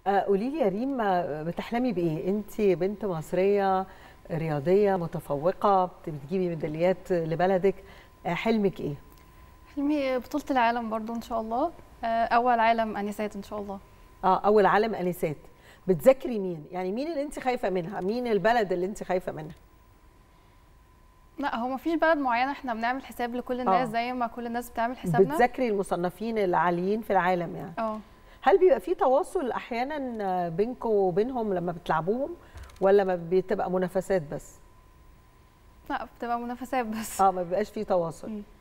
آه، قولي لي يا ريم آه، بتحلمي بايه انت بنت مصريه رياضيه متفوقه بتجيبي ميداليات لبلدك آه، حلمك ايه حلمي بطولة العالم برضو إن شاء الله آه، أول عالم أنسات إن شاء الله اه اول عالم انسات بتذاكري مين يعني مين اللي انت خايفه منها مين البلد اللي انت خايفه منها لا هو مفيش بلد معينة احنا بنعمل حساب لكل الناس آه. زي ما كل الناس بتعمل حسابنا بتذاكري المصنفين العاليين في العالم يعني اه هل بيبقى في تواصل احيانا بينكم وبينهم لما بتلعبوهم ولا ما بتبقى منافسات بس لا بتبقى منافسات بس اه ما بيبقاش في تواصل مم.